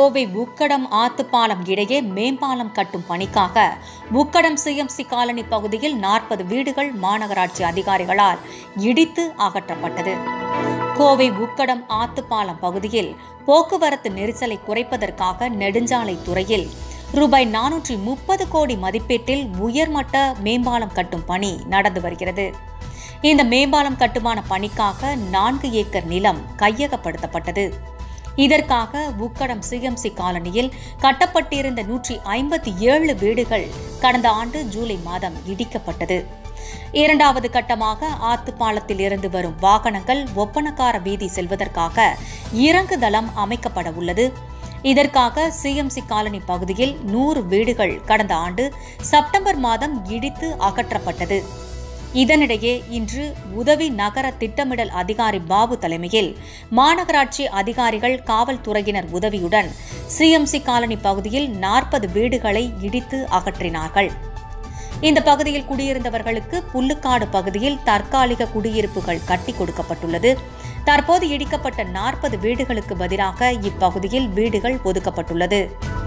கோவை உக்கடம் ஆத்துப்பாலம் இடையே மேம்பாலம் கட்டும் பணிக்காக உக்கடம் சிஎம்சி காலனி பகுதியில் நாற்பது வீடுகள் மாநகராட்சி அதிகாரிகளால் இடித்து அகற்றப்பட்டது கோவை உக்கடம் ஆத்துப்பாலம் பகுதியில் போக்குவரத்து நெரிசலை குறைப்பதற்காக நெடுஞ்சாலை துறையில் ரூபாய் நானூற்றி முப்பது கோடி மதிப்பீட்டில் உயர்மட்ட மேம்பாலம் கட்டும் பணி நடந்து வருகிறது இந்த மேம்பாலம் கட்டுமான பணிக்காக நான்கு ஏக்கர் நிலம் கையகப்படுத்தப்பட்டது இதற்காக உக்கடம் சிஎம்சி காலனியில் கட்டப்பட்டிருந்த நூற்றி ஐம்பத்தி ஏழு வீடுகள் கடந்த ஆண்டு ஜூலை மாதம் இடிக்கப்பட்டது இரண்டாவது கட்டமாக ஆத்துப்பாலத்தில் இருந்து வரும் வாகனங்கள் ஒப்பனக்கார வீதி செல்வதற்காக இறங்கு தளம் அமைக்கப்பட உள்ளது இதற்காக சிஎம்சி காலனி பகுதியில் நூறு வீடுகள் கடந்த ஆண்டு செப்டம்பர் மாதம் இடித்து அகற்றப்பட்டது இதனிடையே இன்று உதவி நகர திட்டமிடல் அதிகாரி பாபு தலைமையில் மாநகராட்சி அதிகாரிகள் காவல்துறையினர் உதவியுடன் சிஎம்சி காலனி பகுதியில் நாற்பது வீடுகளை இடித்து அகற்றினார்கள் இந்த பகுதியில் குடியிருந்தவர்களுக்கு புல்லுக்காடு பகுதியில் தற்காலிக குடியிருப்புகள் கட்டி கொடுக்கப்பட்டுள்ளது தற்போது இடிக்கப்பட்ட நாற்பது வீடுகளுக்கு பதிலாக இப்பகுதியில் வீடுகள் ஒதுக்கப்பட்டுள்ளது